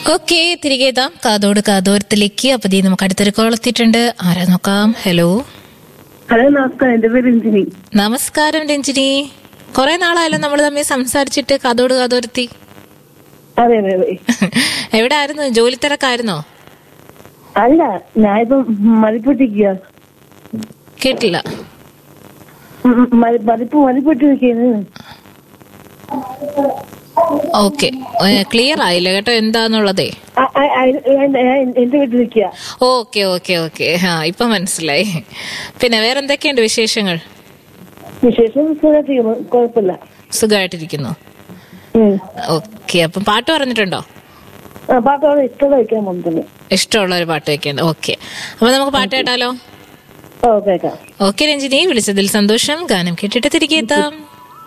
Okay തിരികെ എത്താം കാതോട് കാതോരത്തിലേക്ക് അപ്പൊ ദേ നമുക്ക് അടുത്തൊരു കോൾ എത്തിയിട്ടുണ്ട് ആരാ നോക്കാം ഹലോ ഹലോ നമസ്കാരം എന്റെ പേര് രഞ്ജിനി നമസ്കാരം രഞ്ജിനി കുറെ നാളായല്ലോ നമ്മൾ തമ്മിൽ സംസാരിച്ചിട്ട് കാതോട് കാതോരത്തി അതെ അതെ അതെ എവിടെ ആയിരുന്നു ജോലി തിരക്കായിരുന്നോ അല്ല ഞാനിപ്പം മതിപ്പെട്ടിരിക്കുക കേട്ടില്ല മതിപ്പ് മതിപ്പെട്ടി നിൽക്കുന്നു ഓക്കെ ക്ലിയർ ആയില്ല കേട്ടോ എന്താന്നുള്ളതേ എന്റെ വീട്ടിൽ നിൽക്കുക ഓക്കെ ഓക്കെ ഓക്കെ ആ ഇപ്പൊ മനസ്സിലായി പിന്നെ വേറെന്തൊക്കെയുണ്ട് വിശേഷങ്ങൾ വിശേഷം സുഖമായിട്ടിരിക്കുന്നു കുഴപ്പമില്ല സുഖമായിട്ടിരിക്കുന്നു ഉം. ഓക്കെ അപ്പം പാട്ട് പറഞ്ഞിട്ടുണ്ടോ ആ പാട്ടോടെ ഇഷ്ടം വയ്ക്കാൻ വന്നിട്ടുണ്ട് ഇഷ്ടമുള്ള ഒരു പാട്ട് വെക്കേണ്ട ഓക്കെ അപ്പൊ നമുക്ക് പാട്ട് കേട്ടാലോ ഓ കേൾക്കാം ഓക്കെ രഞ്ജിനി വിളിച്ചതിൽ സന്തോഷം ഗാനം കേട്ടിട്ട് തിരികെ എത്താം